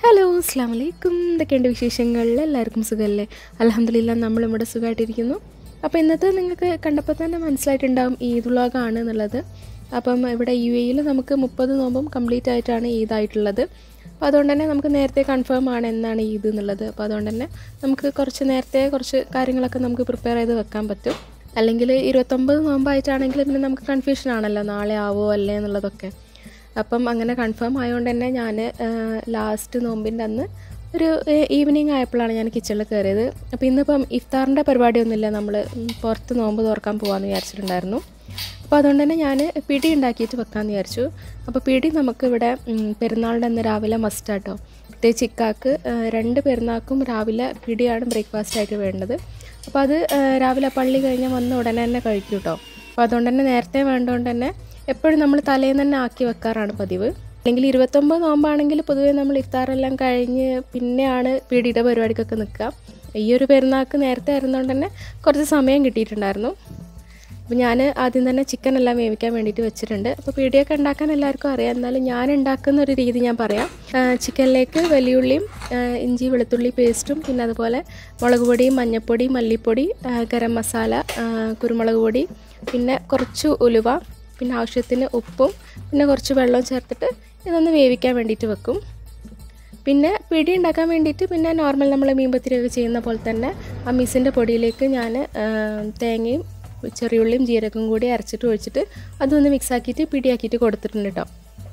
hello അസ്സാം വലൈക്കും എന്തൊക്കെയുണ്ട് വിശേഷങ്ങൾ എല്ലാവർക്കും സുഖമല്ലേ അലഹമ്മദില്ല നമ്മളിവിടെ സുഖമായിട്ടിരിക്കുന്നു അപ്പോൾ ഇന്നത്തെ നിങ്ങൾക്ക് കണ്ടപ്പോൾ തന്നെ മനസ്സിലായിട്ടുണ്ടാവും ഈദ് വ്ളോഗാണ് എന്നുള്ളത് അപ്പം ഇവിടെ യു എയിൽ നമുക്ക് മുപ്പത് നോമ്പും കംപ്ലീറ്റ് ആയിട്ടാണ് ഈദായിട്ടുള്ളത് അപ്പോൾ അതുകൊണ്ട് തന്നെ നമുക്ക് നേരത്തെ കൺഫേം ആണ് എന്നാണ് ഈദ് എന്നുള്ളത് അപ്പോൾ അതുകൊണ്ട് തന്നെ നമുക്ക് കുറച്ച് നേരത്തെ കുറച്ച് കാര്യങ്ങളൊക്കെ നമുക്ക് പ്രിപ്പയർ ചെയ്ത് വെക്കാൻ പറ്റും അല്ലെങ്കിൽ ഇരുപത്തൊമ്പത് നോമ്പായിട്ടാണെങ്കിൽ പിന്നെ നമുക്ക് കൺഫ്യൂഷൻ ആണല്ലോ നാളെ ആവോ അല്ലേ എന്നുള്ളതൊക്കെ അപ്പം അങ്ങനെ കൺഫേം ആയതുകൊണ്ട് തന്നെ ഞാൻ ലാസ്റ്റ് നോമ്പിൻ്റെ അന്ന് ഒരു ഈവനിങ് ആയപ്പോഴാണ് ഞാൻ കിച്ചണിൽ കയറിയത് അപ്പോൾ ഇന്നിപ്പം ഇഫ്താറിൻ്റെ പരിപാടിയൊന്നുമില്ല നമ്മൾ പുറത്ത് നോമ്പ് തുറക്കാൻ പോകാമെന്ന് വിചാരിച്ചിട്ടുണ്ടായിരുന്നു അപ്പോൾ അതുകൊണ്ട് തന്നെ ഞാൻ പിടി ഉണ്ടാക്കിയിട്ട് വെക്കാമെന്ന് വിചാരിച്ചു അപ്പോൾ പിടി നമുക്കിവിടെ പെരുന്നാളിൻ്റെ അന്ന് രാവിലെ മസ്റ്റാട്ടോ പ്രത്യേകിച്ച് ഇക്കാക്ക് രണ്ട് പെരുന്നാൾക്കും രാവിലെ പിടിയാണ് ബ്രേക്ക്ഫാസ്റ്റ് ആയിട്ട് വേണ്ടത് അപ്പോൾ അത് രാവിലെ പള്ളി കഴിഞ്ഞ് വന്ന് ഉടനെ തന്നെ കഴിക്കും കേട്ടോ അപ്പോൾ അതുകൊണ്ട് തന്നെ നേരത്തെ വേണ്ടതുകൊണ്ട് തന്നെ എപ്പോഴും നമ്മൾ തലേന്ന് തന്നെ ആക്കി വെക്കാറാണ് പതിവ് അല്ലെങ്കിൽ ഇരുപത്തൊമ്പത് നോമ്പാണെങ്കിൽ പൊതുവേ നമ്മൾ ഇഫ്താറെല്ലാം കഴിഞ്ഞ് പിന്നെയാണ് പീടിയുടെ പരിപാടിക്കൊക്കെ നിൽക്കുക ഈ ഒരു പെരുന്നാൾക്ക് നേരത്തെ ആയിരുന്നുകൊണ്ട് തന്നെ കുറച്ച് സമയം കിട്ടിയിട്ടുണ്ടായിരുന്നു അപ്പോൾ ഞാൻ ആദ്യം തന്നെ ചിക്കൻ എല്ലാം വേവിക്കാൻ വേണ്ടിയിട്ട് വെച്ചിട്ടുണ്ട് അപ്പോൾ പീടിയൊക്കെ ഉണ്ടാക്കാൻ എല്ലാവർക്കും അറിയാം എന്നാലും ഞാൻ ഉണ്ടാക്കുന്ന ഒരു രീതി ഞാൻ പറയാം ചിക്കനിലേക്ക് വലിയുള്ളിയും ഇഞ്ചി വെളുത്തുള്ളി പേസ്റ്റും പിന്നെ അതുപോലെ മുളക് പൊടി മഞ്ഞൾപ്പൊടി മല്ലിപ്പൊടി ഗരം മസാല കുരുമുളക് പൊടി പിന്നെ കുറച്ച് ഉലുവ പിന്നെ ആവശ്യത്തിന് ഉപ്പും പിന്നെ കുറച്ച് വെള്ളവും ചേർത്തിട്ട് ഇതൊന്ന് വേവിക്കാൻ വേണ്ടിയിട്ട് വെക്കും പിന്നെ പിടി ഉണ്ടാക്കാൻ വേണ്ടിയിട്ട് പിന്നെ നോർമൽ നമ്മൾ മീൻപത്തിരിയൊക്കെ ചെയ്യുന്ന പോലെ തന്നെ ആ മീസിൻ്റെ പൊടിയിലേക്ക് ഞാൻ തേങ്ങയും ചെറിയുള്ളിയും ജീരകവും കൂടി അരച്ചിട്ട് ഒഴിച്ചിട്ട് അതൊന്ന് മിക്സ് ആക്കിയിട്ട് പിടിയാക്കിയിട്ട് കൊടുത്തിട്ടുണ്ട് കേട്ടോ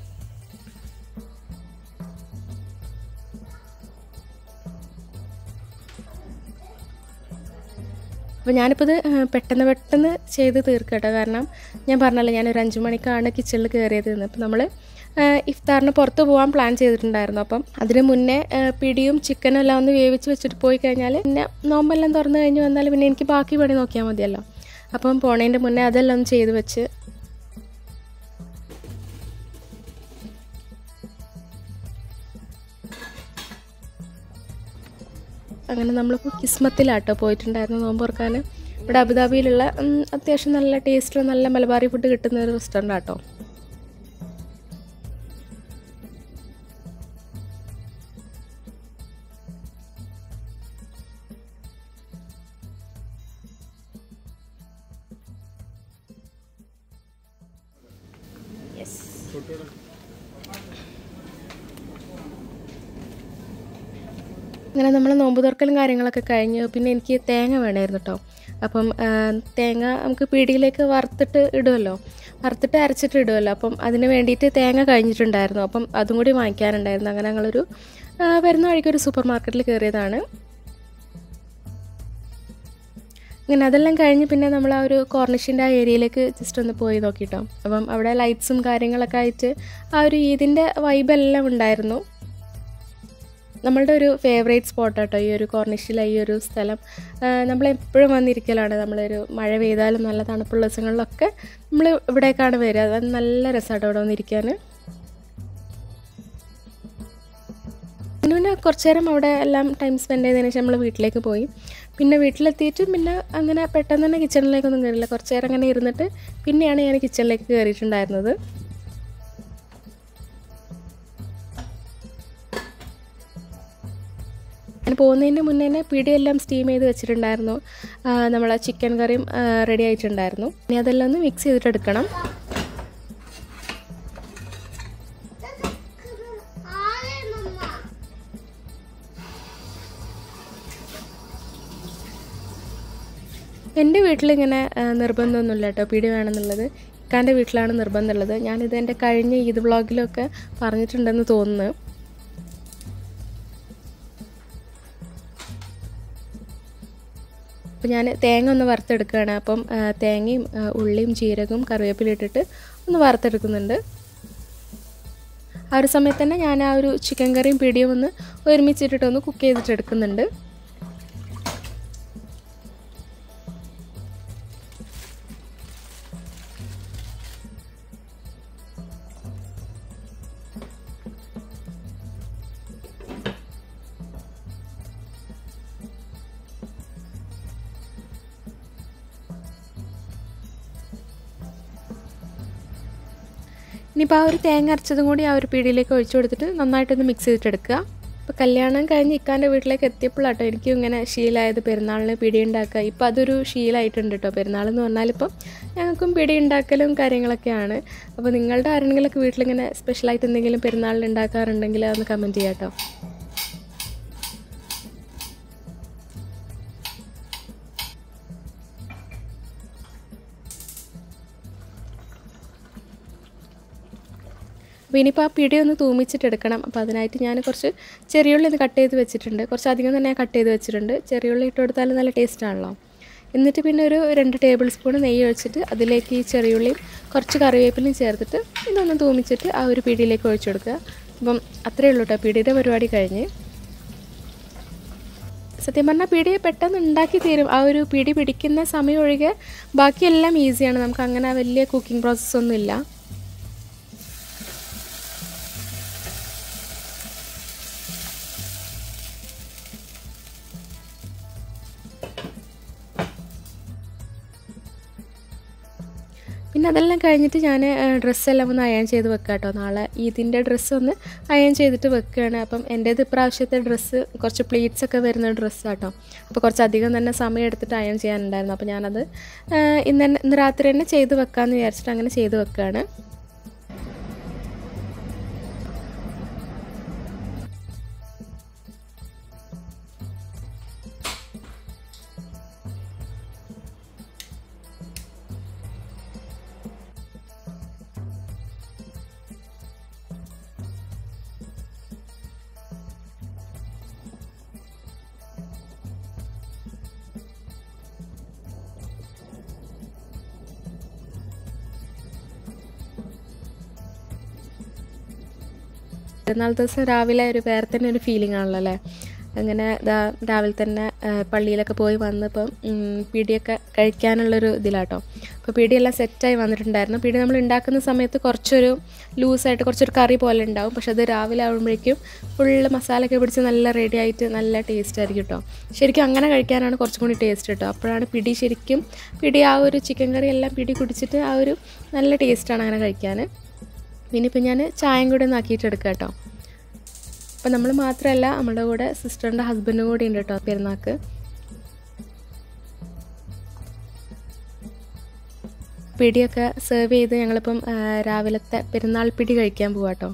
അപ്പോൾ ഞാനിപ്പോൾ ഇത് പെട്ടെന്ന് പെട്ടെന്ന് ചെയ്ത് തീർക്കട്ടോ കാരണം ഞാൻ പറഞ്ഞല്ലോ ഞാനൊരു അഞ്ച് മണിക്കാണ് കിച്ചണിൽ കയറിയത് എന്ന് അപ്പോൾ നമ്മൾ ഇഫ്താറിന് പുറത്ത് പോകാൻ പ്ലാൻ ചെയ്തിട്ടുണ്ടായിരുന്നു അപ്പം അതിന് മുന്നേ പിടിയും ചിക്കനും എല്ലാം ഒന്ന് വേവിച്ച് വെച്ചിട്ട് പോയി കഴിഞ്ഞാൽ പിന്നെ നോമ്പെല്ലാം തുറന്നു കഴിഞ്ഞ് വന്നാൽ പിന്നെ എനിക്ക് ബാക്കി പണി നോക്കിയാൽ മതിയല്ലോ അപ്പം പോണേൻ്റെ മുന്നേ അതെല്ലാം ഒന്ന് ചെയ്ത് വെച്ച് അങ്ങനെ നമ്മളിപ്പോൾ കിസ്മത്തിലാട്ടോ പോയിട്ടുണ്ടായിരുന്നു നോമ്പ് തുറക്കാൻ ഇവിടെ അബുദാബിയിലുള്ള അത്യാവശ്യം നല്ല ടേസ്റ്റുള്ള നല്ല മലബാറി ഫുഡ് കിട്ടുന്ന ഒരു റെസ്റ്റോറൻ്റ് ആട്ടോ അങ്ങനെ നമ്മൾ നോമ്പ് തുറക്കലും കാര്യങ്ങളൊക്കെ കഴിഞ്ഞു പിന്നെ എനിക്ക് തേങ്ങ വേണമായിരുന്നു കേട്ടോ അപ്പം തേങ്ങ നമുക്ക് പീടിയിലേക്ക് വറുത്തിട്ട് ഇടുമല്ലോ വറുത്തിട്ട് അരച്ചിട്ട് ഇടുമല്ലോ അപ്പം അതിന് വേണ്ടിയിട്ട് തേങ്ങ കഴിഞ്ഞിട്ടുണ്ടായിരുന്നു അപ്പം അതും കൂടി വാങ്ങിക്കാനുണ്ടായിരുന്നു അങ്ങനെ ഞങ്ങളൊരു വരുന്ന വഴിക്ക് ഒരു സൂപ്പർ മാർക്കറ്റിൽ കയറിയതാണ് അങ്ങനെ അതെല്ലാം കഴിഞ്ഞ് പിന്നെ നമ്മൾ ആ ഒരു കോർണിഷിൻ്റെ ആ ഏരിയയിലേക്ക് ജസ്റ്റ് ഒന്ന് പോയി നോക്കിട്ടോ അപ്പം അവിടെ ലൈറ്റ്സും കാര്യങ്ങളൊക്കെ ആയിട്ട് ആ ഒരു ഈദിൻ്റെ വൈബെല്ലാം ഉണ്ടായിരുന്നു നമ്മളുടെ ഒരു ഫേവറേറ്റ് സ്പോട്ട് കേട്ടോ ഈ ഒരു കോർണിഷിലെ ഈ ഒരു സ്ഥലം നമ്മളെപ്പോഴും വന്നിരിക്കലാണ് നമ്മളൊരു മഴ പെയ്താലും നല്ല തണുപ്പുള്ള ദിവസങ്ങളിലൊക്കെ നമ്മൾ ഇവിടേക്കാണ് വരിക അത് നല്ല രസമാട്ടോ ഇവിടെ വന്നിരിക്കാൻ പിന്നെ പിന്നെ കുറച്ച് നേരം അവിടെ എല്ലാം ടൈം സ്പെൻഡ് ചെയ്തതിന് ശേഷം നമ്മൾ വീട്ടിലേക്ക് പോയി പിന്നെ വീട്ടിലെത്തിയിട്ട് പിന്നെ അങ്ങനെ പെട്ടെന്ന് തന്നെ കിച്ചണിലേക്കൊന്നും കയറില്ല കുറച്ച് നേരം അങ്ങനെ ഇരുന്നിട്ട് പിന്നെയാണ് ഞാൻ കിച്ചണിലേക്ക് കയറിയിട്ടുണ്ടായിരുന്നത് ഞാൻ പോകുന്നതിന് മുന്നേ തന്നെ പിടിയെല്ലാം സ്റ്റീം ചെയ്ത് വെച്ചിട്ടുണ്ടായിരുന്നു നമ്മളെ ചിക്കൻ കറിയും റെഡി ആയിട്ടുണ്ടായിരുന്നു ഇനി അതെല്ലാം ഒന്ന് മിക്സ് ചെയ്തിട്ട് എടുക്കണം എൻ്റെ വീട്ടിലിങ്ങനെ നിർബന്ധമൊന്നുമില്ല കേട്ടോ പിടി വേണമെന്നുള്ളത് ഇക്കാൻ്റെ വീട്ടിലാണ് നിർബന്ധമുള്ളത് ഞാനിത് എൻ്റെ കഴിഞ്ഞ ഈദ് വ്ളോഗിലൊക്കെ പറഞ്ഞിട്ടുണ്ടെന്ന് തോന്നുന്നു അപ്പോൾ ഞാൻ തേങ്ങ ഒന്ന് വറുത്തെടുക്കുകയാണ് അപ്പം തേങ്ങയും ഉള്ളിയും ജീരകവും കറിവേപ്പില ഇട്ടിട്ട് ഒന്ന് വറുത്തെടുക്കുന്നുണ്ട് ആ ഒരു സമയത്ത് തന്നെ ഞാൻ ആ ഒരു ചിക്കൻ കറിയും പിടിയും ഒന്ന് ഒരുമിച്ചിട്ടിട്ട് ഒന്ന് കുക്ക് ചെയ്തിട്ട് എടുക്കുന്നുണ്ട് ഇനിയിപ്പോൾ ആ ഒരു തേങ്ങ അരച്ചതും കൂടി ആ ഒരു പീടിയിലേക്ക് ഒഴിച്ചു കൊടുത്തിട്ട് നന്നായിട്ടൊന്ന് മിക്സ് ചെയ്തിട്ടെടുക്കുക ഇപ്പോൾ കല്യാണം കഴിഞ്ഞ് ഇക്കാൻ്റെ വീട്ടിലേക്ക് എത്തിയപ്പോഴാട്ടോ എനിക്കും ഇങ്ങനെ ശീലമായത് പെരുന്നാളിന് പിടി ഉണ്ടാക്കുക ഇപ്പോൾ അതൊരു ശീലമായിട്ടുണ്ട് കേട്ടോ പെരുന്നാൾ എന്ന് പറഞ്ഞാൽ ഇപ്പം ഞങ്ങൾക്കും പിടി ഉണ്ടാക്കലും കാര്യങ്ങളൊക്കെയാണ് അപ്പോൾ നിങ്ങളുടെ ആരെങ്കിലുമൊക്കെ വീട്ടിലിങ്ങനെ സ്പെഷ്യലായിട്ട് എന്തെങ്കിലും പെരുന്നാളിന് ഉണ്ടാക്കാറുണ്ടെങ്കിൽ അതൊന്ന് കമൻറ്റ് ചെയ്യാം കേട്ടോ അപ്പോൾ ഇനിയിപ്പോൾ ആ പിടി ഒന്ന് തൂമിച്ചിട്ടെടുക്കണം അപ്പോൾ അതിനായിട്ട് ഞാൻ കുറച്ച് ചെറിയുള്ളി ഇത് കട്ട് ചെയ്ത് വെച്ചിട്ടുണ്ട് കുറച്ച് അധികം തന്നെ കട്ട് ചെയ്ത് വെച്ചിട്ടുണ്ട് ചെറിയുള്ളി ഇട്ട് കൊടുത്താൽ നല്ല ടേസ്റ്റ് ആണല്ലോ എന്നിട്ട് പിന്നെ ഒരു രണ്ട് ടേബിൾ സ്പൂൺ നെയ്യ് ഒഴിച്ചിട്ട് അതിലേക്ക് ഈ ചെറിയുള്ളിയും കുറച്ച് കറിവേപ്പിലയും ചേർത്തിട്ട് ഇതൊന്ന് തൂമിച്ചിട്ട് ആ ഒരു പിടിയിലേക്ക് ഒഴിച്ചു കൊടുക്കുക അപ്പം അത്രയേ ഉള്ളൂ കേട്ടോ പിടിയുടെ പരിപാടി കഴിഞ്ഞ് സത്യം പറഞ്ഞാൽ പിടി പെട്ടെന്ന് ഉണ്ടാക്കി തീരും ആ ഒരു പിടി പിടിക്കുന്ന സമയം ഒഴികെ ബാക്കിയെല്ലാം ഈസിയാണ് നമുക്ക് അങ്ങനെ വലിയ കുക്കിംഗ് പ്രോസസ്സൊന്നും ഇല്ല പിന്നെ അതെല്ലാം കഴിഞ്ഞിട്ട് ഞാൻ ഡ്രസ്സെല്ലാം ഒന്ന് അയൺ ചെയ്ത് വെക്കാം കേട്ടോ നാളെ ഇതിൻ്റെ ഡ്രസ്സ് ഒന്ന് അയൺ ചെയ്തിട്ട് വെക്കുകയാണ് അപ്പം എൻ്റേത് ഇപ്രാവശ്യത്തെ ഡ്രസ്സ് കുറച്ച് പ്ലീറ്റ്സ് ഒക്കെ വരുന്ന ഡ്രസ്സ് കേട്ടോ അപ്പോൾ കുറച്ചധികം തന്നെ സമയം എടുത്തിട്ട് അയൺ ചെയ്യാനുണ്ടായിരുന്നു അപ്പോൾ ഞാനത് ഇന്ന് തന്നെ ഇന്ന് രാത്രി തന്നെ ചെയ്ത് വെക്കാമെന്ന് വിചാരിച്ചിട്ട് അങ്ങനെ ചെയ്ത് വെക്കുകയാണ് പെരുന്നാൾ ദിവസം രാവിലെ ഒരു വേറെ തന്നെ ഒരു ഫീലിംഗ് ആണല്ലോ അല്ലേ അങ്ങനെ ഇതാ രാവിലെ തന്നെ പള്ളിയിലൊക്കെ പോയി വന്നപ്പം പിടിയൊക്കെ കഴിക്കാനുള്ളൊരു ഇതിലാട്ടോ അപ്പോൾ പിടിയെല്ലാം സെറ്റായി വന്നിട്ടുണ്ടായിരുന്നു പിടി നമ്മൾ ഉണ്ടാക്കുന്ന സമയത്ത് കുറച്ചൊരു ലൂസായിട്ട് കുറച്ചൊരു കറി പോലെ ഉണ്ടാവും പക്ഷെ അത് രാവിലെ ആകുമ്പോഴേക്കും ഫുള്ള് മസാലയൊക്കെ പിടിച്ച് നല്ല റെഡി ആയിട്ട് നല്ല ടേസ്റ്റ് ആയിരിക്കും കേട്ടോ ശരിക്കും അങ്ങനെ കഴിക്കാനാണ് കുറച്ചും കൂടി ടേസ്റ്റ് കേട്ടോ അപ്പോഴാണ് പിടി ശരിക്കും പിടി ആ ഒരു ചിക്കൻ കറി എല്ലാം പിടി കുടിച്ചിട്ട് ആ ഒരു നല്ല ടേസ്റ്റാണ് അങ്ങനെ കഴിക്കാൻ ഇനിയിപ്പോൾ ഞാൻ ചായയും കൂടെ ഒന്ന് ആക്കിയിട്ട് എടുക്കാം കേട്ടോ അപ്പം നമ്മൾ മാത്രമല്ല നമ്മുടെ കൂടെ സിസ്റ്ററിൻ്റെ ഹസ്ബൻഡും കൂടി ഉണ്ട് കേട്ടോ പെരുന്നാൾക്ക് പിടിയൊക്കെ സെർവ് ചെയ്ത് ഞങ്ങളിപ്പം രാവിലത്തെ പെരുന്നാൾ പിടി കഴിക്കാൻ പോവാം കേട്ടോ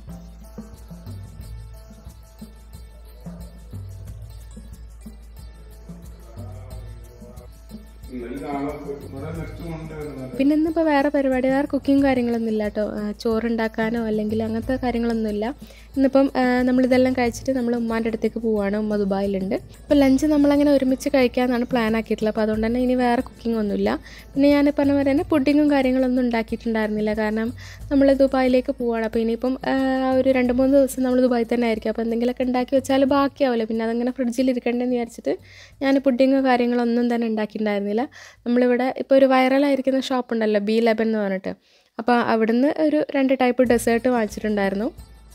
പിന്നെ ഇന്നിപ്പോൾ വേറെ പരിപാടി വേറെ കുക്കിങ് കാര്യങ്ങളൊന്നും ഇല്ല കേട്ടോ ചോറുണ്ടാക്കാനോ അല്ലെങ്കിൽ അങ്ങനത്തെ കാര്യങ്ങളൊന്നുമില്ല ഇന്നിപ്പം നമ്മളിതെല്ലാം കഴിച്ചിട്ട് നമ്മൾ ഉമ്മാൻ്റെ അടുത്തേക്ക് പോവുകയാണ് ഉമ്മ ദുബായിലുണ്ട് അപ്പോൾ ലഞ്ച് നമ്മളങ്ങനെ ഒരുമിച്ച് കഴിക്കാമെന്നാണ് പ്ലാൻ ആക്കിയിട്ടുള്ളത് അപ്പോൾ അതുകൊണ്ട് തന്നെ ഇനി വേറെ കുക്കിംഗ് ഒന്നുമില്ല പിന്നെ ഞാൻ പറഞ്ഞ പോലെ തന്നെ പുഡിങ്ങും കാര്യങ്ങളൊന്നും ഉണ്ടാക്കിയിട്ടുണ്ടായിരുന്നില്ല കാരണം നമ്മൾ ദുബായിലേക്ക് പോവുകയാണ് അപ്പോൾ ഇനിയിപ്പം ഒരു രണ്ട് മൂന്ന് ദിവസം നമ്മൾ ദുബായിൽ തന്നെ ആയിരിക്കും അപ്പോൾ എന്തെങ്കിലുമൊക്കെ ഉണ്ടാക്കി വെച്ചാൽ ബാക്കിയാവില്ല പിന്നെ അതങ്ങനെ ഫ്രിഡ്ജിൽ ഇരിക്കണ്ടെന്ന് വിചാരിച്ചിട്ട് ഞാൻ പുഡിങ്ങോ കാര്യങ്ങളൊന്നും തന്നെ ഉണ്ടാക്കിയിട്ടുണ്ടായിരുന്നില്ല നമ്മളിവിടെ ഇപ്പോൾ ഒരു വൈറലായിരിക്കുന്ന ഷോപ്പ് ഉണ്ടല്ലോ ബി ലെബൻ എന്ന് പറഞ്ഞിട്ട് അപ്പോൾ അവിടുന്ന് ഒരു രണ്ട് ടൈപ്പ് ഡെസേർട്ട് വാങ്ങിച്ചിട്ടുണ്ടായിരുന്നു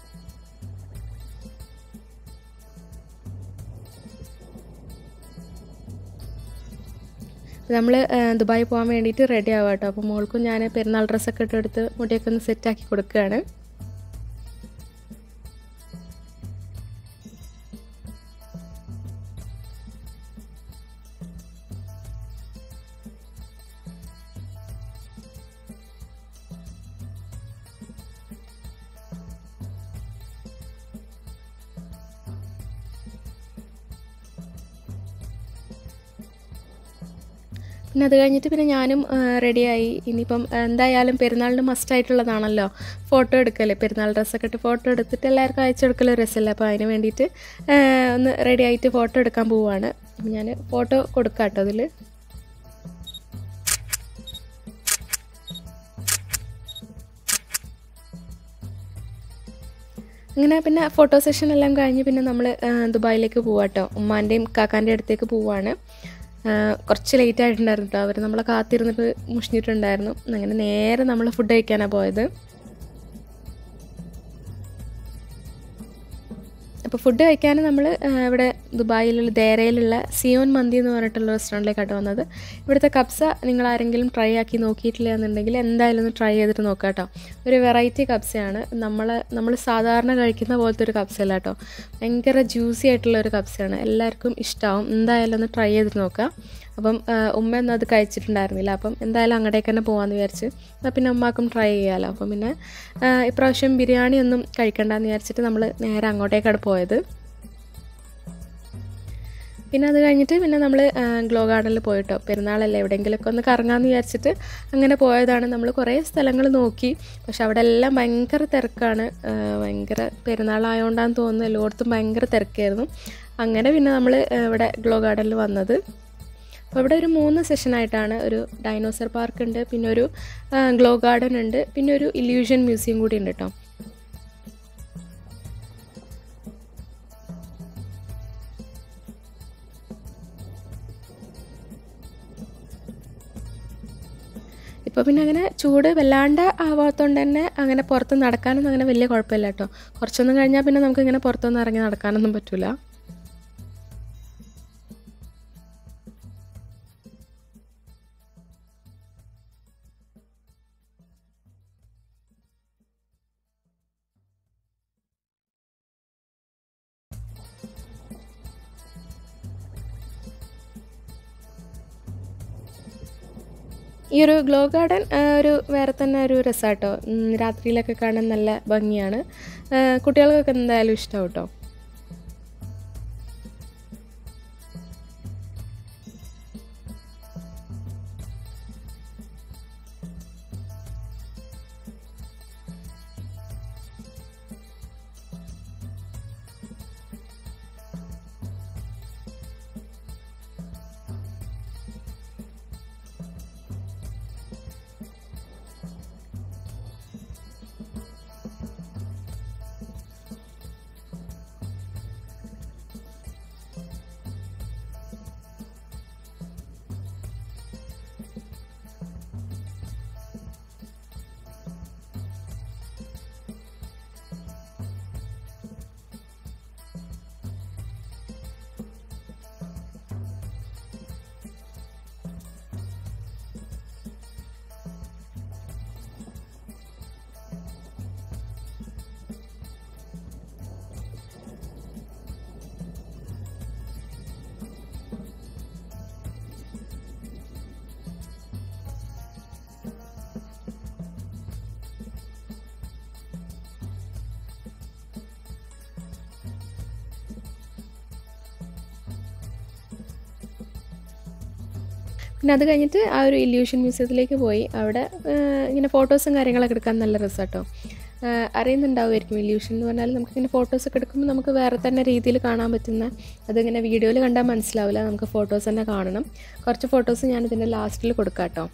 നമ്മൾ ദുബായി പോകാൻ വേണ്ടിയിട്ട് റെഡി ആവാം കേട്ടോ അപ്പോൾ മോൾക്കും ഞാൻ പെരുന്നാൾ ഡ്രസ്സൊക്കെ ഇട്ടെടുത്ത് മുടിയൊക്കെ ഒന്ന് സെറ്റാക്കി കൊടുക്കുകയാണ് പിന്നെ അത് കഴിഞ്ഞിട്ട് പിന്നെ ഞാനും റെഡിയായി ഇനിയിപ്പം എന്തായാലും പെരുന്നാളിന് മസ്റ്റായിട്ടുള്ളതാണല്ലോ ഫോട്ടോ എടുക്കല് പെരുന്നാൾ ഡ്രസ്സൊക്കെ ഇട്ട് ഫോട്ടോ എടുത്തിട്ട് എല്ലാവർക്കും അയച്ചു കൊടുക്കൽ രസമല്ലേ അപ്പോൾ അതിന് വേണ്ടിയിട്ട് ഒന്ന് റെഡി ആയിട്ട് ഫോട്ടോ എടുക്കാൻ പോവുകയാണ് അപ്പം ഞാൻ ഫോട്ടോ കൊടുക്കാം കേട്ടോ അതിൽ അങ്ങനെ പിന്നെ ഫോട്ടോ സെഷൻ എല്ലാം കഴിഞ്ഞ് പിന്നെ നമ്മൾ ദുബായിലേക്ക് പോവാം കേട്ടോ ഉമ്മാൻ്റെയും കാക്കാൻ്റെ അടുത്തേക്ക് പോവാണ് കുറച്ച് ലേറ്റ് ആയിട്ടുണ്ടായിരുന്നു കേട്ടോ അവർ നമ്മളെ കാത്തിരുന്നിട്ട് മുഷിഞ്ഞിട്ടുണ്ടായിരുന്നു അങ്ങനെ നേരെ നമ്മൾ ഫുഡ് കഴിക്കാനാണ് പോയത് അപ്പോൾ ഫുഡ് കഴിക്കാൻ നമ്മൾ ഇവിടെ ദുബായിലുള്ള ദേരയിലുള്ള സിയോൻ മന്തി എന്ന് പറഞ്ഞിട്ടുള്ള റെസ്റ്റോറൻറ്റിലേക്കാണ് വന്നത് ഇവിടുത്തെ കബ്സ നിങ്ങൾ ആരെങ്കിലും ട്രൈ ആക്കി നോക്കിയിട്ടില്ല എന്നുണ്ടെങ്കിൽ എന്തായാലും ഒന്ന് ട്രൈ ചെയ്തിട്ട് നോക്കാം കേട്ടോ ഒരു വെറൈറ്റി കബ്സയാണ് നമ്മൾ നമ്മൾ സാധാരണ കഴിക്കുന്ന പോലത്തെ ഒരു കബ്സയല്ല കേട്ടോ ഭയങ്കര ജ്യൂസി ആയിട്ടുള്ള ഒരു കബ്സയാണ് എല്ലാവർക്കും ഇഷ്ടമാവും എന്തായാലും ഒന്ന് ട്രൈ ചെയ്തിട്ട് നോക്കാം അപ്പം ഉമ്മ ഒന്നും അത് കഴിച്ചിട്ടുണ്ടായിരുന്നില്ല അപ്പം എന്തായാലും അങ്ങോട്ടേക്ക് തന്നെ പോകാമെന്ന് വിചാരിച്ച് എന്നാൽ പിന്നെ ഉമ്മാക്കും ട്രൈ ചെയ്യാമല്ലോ അപ്പം പിന്നെ ഇപ്രാവശ്യം ബിരിയാണി ഒന്നും കഴിക്കണ്ടെന്ന് വിചാരിച്ചിട്ട് നമ്മൾ നേരെ അങ്ങോട്ടേക്കാണ് പോയത് പിന്നെ അത് കഴിഞ്ഞിട്ട് പിന്നെ നമ്മൾ ഗ്ലോ ഗാർഡനിൽ പോയിട്ടോ പെരുന്നാളല്ലേ എവിടെയെങ്കിലുമൊക്കെ ഒന്ന് കറങ്ങാമെന്ന് വിചാരിച്ചിട്ട് അങ്ങനെ പോയതാണ് നമ്മൾ കുറേ സ്ഥലങ്ങൾ നോക്കി പക്ഷെ അവിടെ എല്ലാം ഭയങ്കര തിരക്കാണ് ഭയങ്കര പെരുന്നാളായതുകൊണ്ടാന്ന് തോന്നുന്നു എല്ലായിടത്തും ഭയങ്കര തിരക്കായിരുന്നു അങ്ങനെ പിന്നെ നമ്മൾ ഇവിടെ ഗ്ലോ ഗാർഡനിൽ വന്നത് അപ്പോൾ ഇവിടെ ഒരു മൂന്ന് സെഷനായിട്ടാണ് ഒരു ഡൈനോസർ പാർക്ക് ഉണ്ട് പിന്നെ ഒരു ഗ്ലോ ഗാർഡൻ ഉണ്ട് പിന്നെ ഒരു ഇല്യൂഷൻ മ്യൂസിയം കൂടി ഉണ്ട് കേട്ടോ ഇപ്പോൾ പിന്നെ അങ്ങനെ ചൂട് വല്ലാണ്ട് ആവാത്തതുകൊണ്ട് തന്നെ അങ്ങനെ പുറത്ത് നടക്കാനൊന്നും അങ്ങനെ വലിയ കുഴപ്പമില്ല കേട്ടോ കുറച്ചൊന്നും കഴിഞ്ഞാൽ പിന്നെ നമുക്ക് ഇങ്ങനെ പുറത്തൊന്നും ഇറങ്ങി നടക്കാനൊന്നും പറ്റില്ല ഈ ഒരു ഗ്ലോ ഗാർഡൻ ഒരു വേറെ തന്നെ ഒരു രസമാട്ടോ രാത്രിയിലൊക്കെ കാണാൻ നല്ല ഭംഗിയാണ് കുട്ടികൾക്കൊക്കെ എന്തായാലും ഇഷ്ടമാവും കേട്ടോ പിന്നെ അത് കഴിഞ്ഞിട്ട് ആ ഒരു ഇല്യൂഷൻ മ്യൂസിയത്തിലേക്ക് പോയി അവിടെ ഇങ്ങനെ ഫോട്ടോസും കാര്യങ്ങളൊക്കെ എടുക്കാൻ നല്ല രസമാട്ടോ അറിയുന്നുണ്ടാവുമായിരിക്കും ഇല്യൂഷൻ എന്ന് പറഞ്ഞാൽ നമുക്കിങ്ങനെ ഫോട്ടോസൊക്കെ എടുക്കുമ്പോൾ നമുക്ക് വേറെ തന്നെ രീതിയിൽ കാണാൻ പറ്റുന്ന അതിങ്ങനെ വീഡിയോയിൽ കണ്ടാൽ മനസ്സിലാവില്ല നമുക്ക് ഫോട്ടോസ് തന്നെ കാണണം കുറച്ച് ഫോട്ടോസ് ഞാൻ ഇതിൻ്റെ ലാസ്റ്റിൽ കൊടുക്കാം കേട്ടോ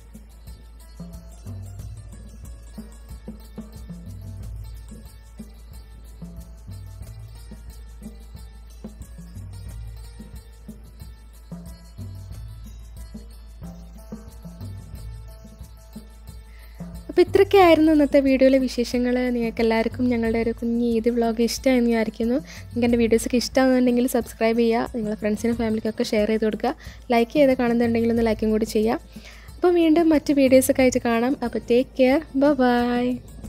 അപ്പോൾ ഇത്രയൊക്കെയായിരുന്നു ഇന്നത്തെ വീഡിയോയിലെ വിശേഷങ്ങൾ നിങ്ങൾക്ക് എല്ലാവർക്കും ഞങ്ങളുടെ ഒരു കുഞ്ഞ് ഈദ് വ്ളോഗ് ഇഷ്ടമായെന്ന് വിചാരിക്കുന്നു നിങ്ങൾക്ക് എൻ്റെ വീഡിയോസൊക്കെ ഇഷ്ടമാണെന്നുണ്ടെങ്കിൽ സബ്സ്ക്രൈബ് ചെയ്യുക നിങ്ങളുടെ ഫ്രണ്ട്സിനും ഫാമിലിക്കൊക്കെ ഷെയർ ചെയ്ത് കൊടുക്കുക ലൈക്ക് ചെയ്ത് കാണുന്നുണ്ടെങ്കിൽ ഒന്ന് ലൈക്കും കൂടി ചെയ്യുക അപ്പോൾ വീണ്ടും മറ്റ് വീഡിയോസൊക്കെ ആയിട്ട് കാണാം അപ്പോൾ ടേക്ക് കെയർ ബൈ